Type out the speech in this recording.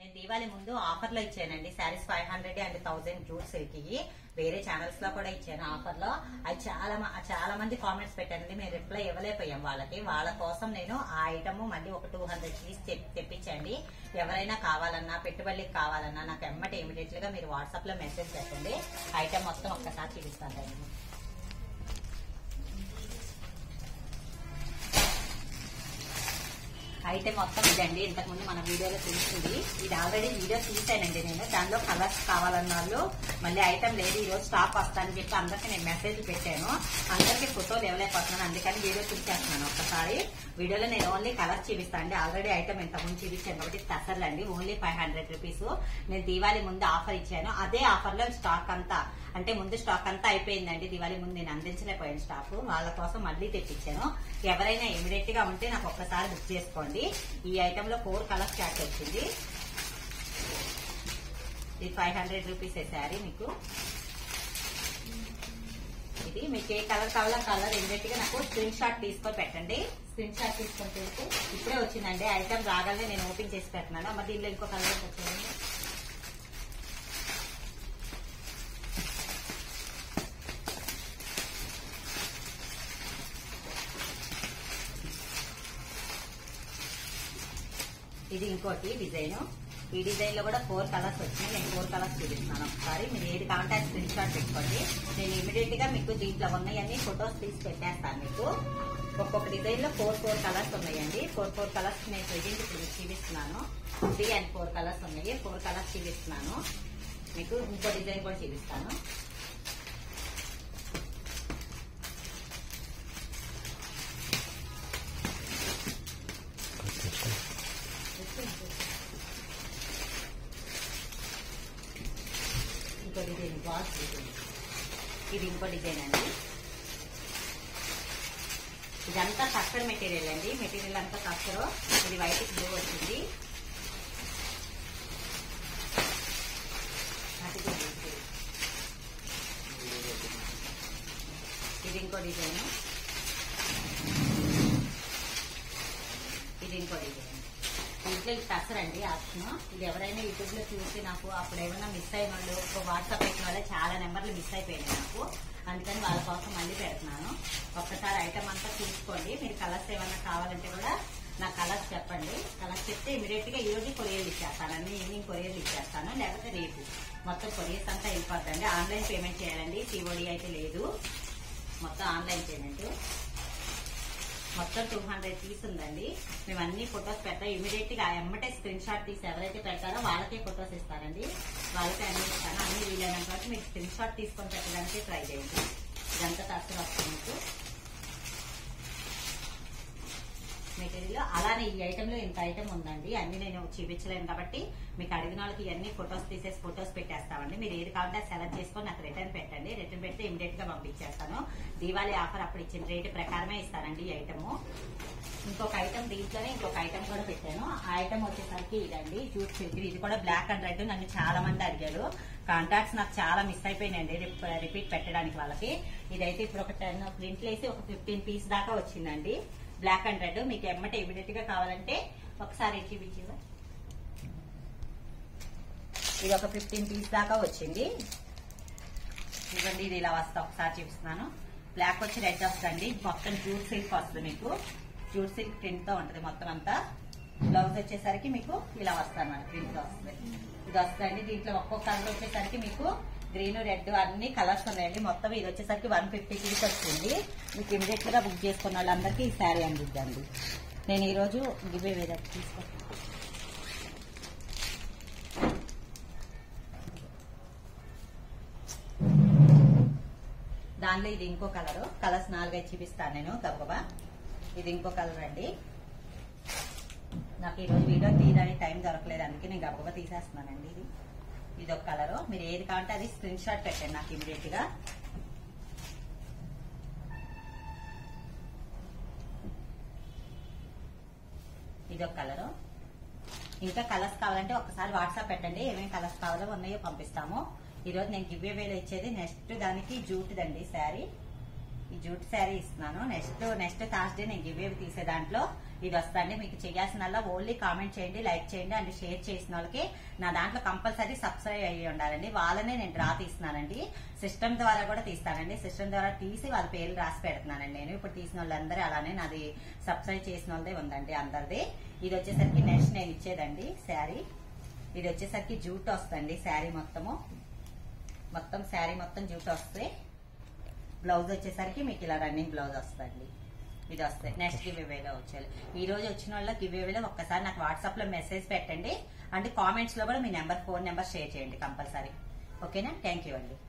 నేను దీవాళి ముందు ఆఫర్ లో ఇచ్చానండి sarees five hundred and thousand jute silk వేరే ఛానల్స్ లో కూడా ఇచ్చాను ఆఫర్ లో అది చాలా మ- చాలా మంది కామెంట్స్ పెట్టారండి మేము రిప్లై ఇవ్వలేకపోయాం వాళ్ళకి వాళ్ళ కోసం నేను ఆ ఐటమ్ మళ్ళీ ఒక టూ హండ్రెడ్ పీస్ తెప్పించండి ఎవరైనా కావాలన్నా పెట్టుబడికి కావాలన్నా నాకు ఎమ్మటి ఇమీడియట్ గా మీరు వాట్సాప్ లో మెసేజ్ పెట్టండి ఐటమ్ మొత్తం ఒక్కసారి చూపిస్తాను ఐటమ్ మొత్తం ఇదండి ఇంతకు ముందు మన వీడియోలో తెలిసింది ఇది ఆల్రెడీ వీడియో తీసానండి నేను దానిలో కలర్స్ కావాలన్న వాళ్ళు మళ్ళీ ఐటమ్ లేదు ఈ రోజు స్టాక్ వస్తానని చెప్పి అందరికి నేను మెసేజ్ పెట్టాను అందరికి ఫోటోలు ఇవ్వలేకపోతున్నాను అందుకని వీడియో చూసేస్తున్నాను ఒక్కసారి వీడియోలో నేను ఓన్లీ కలర్స్ చూపిస్తాను అండి ఆల్రెడీ ఐటమ్ ఇంతకు ముందు చూపించాను కాబట్టి తసర్లండి ఓన్లీ ఫైవ్ హండ్రెడ్ రూపీస్ నేను దీవాళి ముందు ఆఫర్ ఇచ్చాను అదే ఆఫర్ లో స్టాక్ అంతా అంటే ముందు స్టాక్ అంతా అయిపోయిందండి దివాళీ ముందు నేను అందించలేకపోయాను స్టాక్ వాళ్ళ కోసం మళ్ళీ తెప్పించాను ఎవరైనా ఇమీడియట్ గా ఉంటే నాకు ఒక్కసారి బుక్ చేసుకోండి ఈ ఐటమ్ లో ఫోర్ కలర్స్ చార్ట్ వచ్చింది ఇది ఫైవ్ హండ్రెడ్ రూపీస్ శారీ మీకు ఇది మీకు ఏ కలర్ కావాలో కలర్ ఇమీడియట్ గా నాకు స్క్రీన్ షాట్ తీసుకొని పెట్టండి స్క్రీన్ షాట్ తీసుకొని పెడితే ఇప్పుడే వచ్చిందండి ఐటమ్ రాగానే నేను ఓపెన్ చేసి పెట్టినాను మరి దీనిలో ఇంకో కలర్ వచ్చిందండి ఇది ఇంకోటి డిజైన్ ఈ డిజైన్ లో కూడా ఫోర్ కలర్స్ వచ్చినాయి నేను ఫోర్ కలర్స్ చూపిస్తున్నాను ఒకసారి మీరు ఏది కావాలంటే అది స్క్రీన్ షాట్ పెట్టుకోండి నేను ఇమీడియట్ గా మీకు దీంట్లో ఉన్నాయన్ని ఫొటోస్ తీసి పెట్టేస్తాను మీకు ఒక్కొక్క డిజైన్ లో ఫోర్ ఫోర్ కలర్స్ ఉన్నాయండి ఫోర్ ఫోర్ కలర్స్ నేను ప్రెజెంట్ ఇప్పుడు మీకు చూపిస్తున్నాను త్రీ అండ్ ఫోర్ కలర్స్ ఉన్నాయి ఫోర్ కలర్స్ చూపిస్తున్నాను మీకు ఇంకో డిజైన్ కూడా చూపిస్తాను ఇంకో డిజైన్ బాక్స్ డిజైన్ ఇది ఇంకో డిజైన్ అండి ఇదంతా కస్టర్ మెటీరియల్ అండి మెటీరియల్ అంతా కస్టర్ ఇది వైట్ బ్లూ వచ్చింది అది కూడా ఇది. ఇది ఇంకో డిజైన్ ఇది ఇంకో డిజైన్ దీంట్లో ఇది టసరండి ఆప్షన్ ఇది ఎవరైనా యూట్యూబ్ లో చూసి నాకు అప్పుడు ఏమైనా మిస్ అయిన వాళ్ళు ఒక వాట్సాప్ పెట్టిన వాళ్ళే చాలా నెంబర్లు మిస్ అయిపోయినాయి నాకు అందుకని వాళ్ళ కోసం మళ్ళీ పెడుతున్నాను ఒక్కసారి ఐటమ్ అంతా చూసుకోండి మీరు కలర్స్ ఏమైనా కావాలంటే కూడా నా కలర్స్ చెప్పండి కలర్స్ చెప్తే ఇమీడియట్ గా ఈ రోజు కొరియర్లు ఇచ్చేస్తాను అన్ని ఈవినింగ్ కొరియర్లు ఇచ్చేస్తాను లేకపోతే రేపు మొత్తం కొరియర్స్ అంతా వెళ్ళిపోతుంది ఆన్లైన్ పేమెంట్ చేయాలండి సిఓడి అయితే లేదు మొత్తం ఆన్లైన్ పేమెంట్ మొత్తం టూ హండ్రెడ్ పీస్ ఉందండి మేము అన్ని ఫొటోస్ పెడతాం ఇమీడియట్ గా ఎమ్మటే స్క్రీన్ షాట్ తీసి ఎవరైతే పెడతారో వాళ్ళకే ఫొటోస్ ఇస్తారండి వాళ్ళకి అన్ని ఇస్తాను అన్ని వీలైనంత వరకు మీకు స్క్రీన్ షాట్ తీసుకొని పెట్టడానికి ట్రై చేయండి ఇదంతా తక్కువ వస్తుంది మీకు మెటీరియల్ అలానే ఈ ఐటమ్ లో ఇంత ఐటమ్ ఉందండి అన్ని నేను చూపించలేను కాబట్టి మీకు అడిగిన వాళ్ళకి ఇవన్నీ ఫొటోస్ తీసేసి ఫొటోస్ పెట్టేస్తామండి మీరు ఏది కావాలంటే అది సెలెక్ట్ చేసుకొని నాకు రిటర్న్ పెట్టండి రిటర్న్ పెడితే ఇమీడియట్ గా పంపించేస్తాను దీవాళీ ఆఫర్ అప్పుడు ఇచ్చిన రేటు ప్రకారమే ఇస్తానండి ఈ ఐటమ్ ఇంకొక ఐటమ్ దీంట్లోనే ఇంకొక ఐటమ్ కూడా పెట్టాను ఆ ఐటమ్ వచ్చేసరికి ఇదండి జూట్ సిల్క్ ఇది కూడా బ్లాక్ అండ్ రెడ్ నన్ను చాలా మంది అడిగారు కాంటాక్ట్స్ నాకు చాలా మిస్ అయిపోయినాయండి రిప్- రిపీట్ పెట్టడానికి వాళ్ళకి ఇదైతే ఇప్పుడు ఒక టెన్ ప్రింట్లు వేసి ఒక ఫిఫ్టీన్ పీస్ దాకా వచ్చిందండి బ్లాక్ అండ్ రెడ్ మీకు ఎమ్మటే ఇమీడియట్ గా కావాలంటే ఒకసారి చూపించిందా ఇది ఒక ఫిఫ్టీన్ పీస్ దాకా వచ్చింది ఇవ్వండి ఇది ఇలా వస్తా ఒకసారి చూపిస్తున్నాను బ్లాక్ వచ్చి రెడ్ వస్తుంది మొత్తం జూట్ సిల్క్ వస్తుంది మీకు జూట్ సిల్క్ ప్రింట్ తో ఉంటది మొత్తం అంతా బ్లౌజ్ వచ్చేసరికి మీకు ఇలా వస్తాను ప్రింట్ తో వస్తుంది ఇది వస్తుంది దీంట్లో ఒక్కొక్క కలర్ వచ్చేసరికి మీకు గ్రీన్ రెడ్ అన్ని కలర్స్ ఉన్నాయండి మొత్తం ఇది వచ్చేసరికి వన్ ఫిఫ్టీ పీస్ వచ్చింది మీకు ఇమీడియట్ గా బుక్ చేసుకున్న వాళ్ళందరికీ ఈ శారీ అందిద్దండి నేను ఈ రోజు గివే వేరే తీసుకుంటాను దానిలో ఇది ఇంకో కలర్ కలర్స్ నాలుగైదు చూపిస్తాను నేను గబగబా ఇది ఇంకో కలర్ అండి నాకు ఈ రోజు వీడియో తీయడానికి టైం దొరకలేదు అందుకే నేను గబగబా తీసేస్తున్నానండి ఇది ఇది ఒక కలర్ మీరు ఏది కావాలంటే అది స్క్రీన్ షాట్ పెట్టండి నాకు ఇమీడియట్ గా ఇది ఒక కలర్ ఇంకా కలర్స్ కావాలంటే ఒకసారి వాట్సాప్ పెట్టండి ఏమేమి కలర్స్ కావాలో ఉన్నాయో పంపిస్తాము ఈ రోజు నేను గివ్ వేలో ఇచ్చేది నెక్స్ట్ దానికి జూట్ దండి శారీ ఈ జూట్ శారీ ఇస్తున్నాను నెక్స్ట్ నెక్స్ట్ థర్స్డే నేను గివ్ అవే తీసే దాంట్లో ఇది వస్తుంది మీకు చేయాల్సిన ఓన్లీ కామెంట్ చేయండి లైక్ చేయండి అండ్ షేర్ చేసిన వాళ్ళకి నా దాంట్లో కంపల్సరీ సబ్స్క్రైబ్ అయ్యి ఉండాలండి వాళ్ళనే నేను డ్రా తీస్తున్నానండి సిస్టమ్ ద్వారా కూడా తీస్తానండి సిస్టమ్ ద్వారా తీసి వాళ్ళ పేర్లు రాసి పెడుతున్నానండి నేను ఇప్పుడు తీసిన వాళ్ళందరూ అలానే నాది సబ్స్క్రైబ్ చేసిన వాళ్ళదే ఉందండి అందరిది ఇది వచ్చేసరికి నెక్స్ట్ నేను ఇచ్చేదండి శారీ ఇది వచ్చేసరికి జూట్ వస్తుంది శారీ మొత్తము మొత్తం శారీ మొత్తం జూట్ వస్తే బ్లౌజ్ వచ్చేసరికి మీకు ఇలా రన్నింగ్ బ్లౌజ్ వస్తుంది ఇది వస్తాయి నెక్స్ట్ గివ్ అవేలో వచ్చేది ఈ రోజు వచ్చిన వాళ్ళ గివ్ అవేలో ఒక్కసారి నాకు వాట్సాప్ లో మెసేజ్ పెట్టండి అంటే కామెంట్స్ లో కూడా మీ నెంబర్ ఫోన్ నెంబర్ షేర్ చేయండి కంపల్సరీ ఓకేనా థ్యాంక్ యూ అండి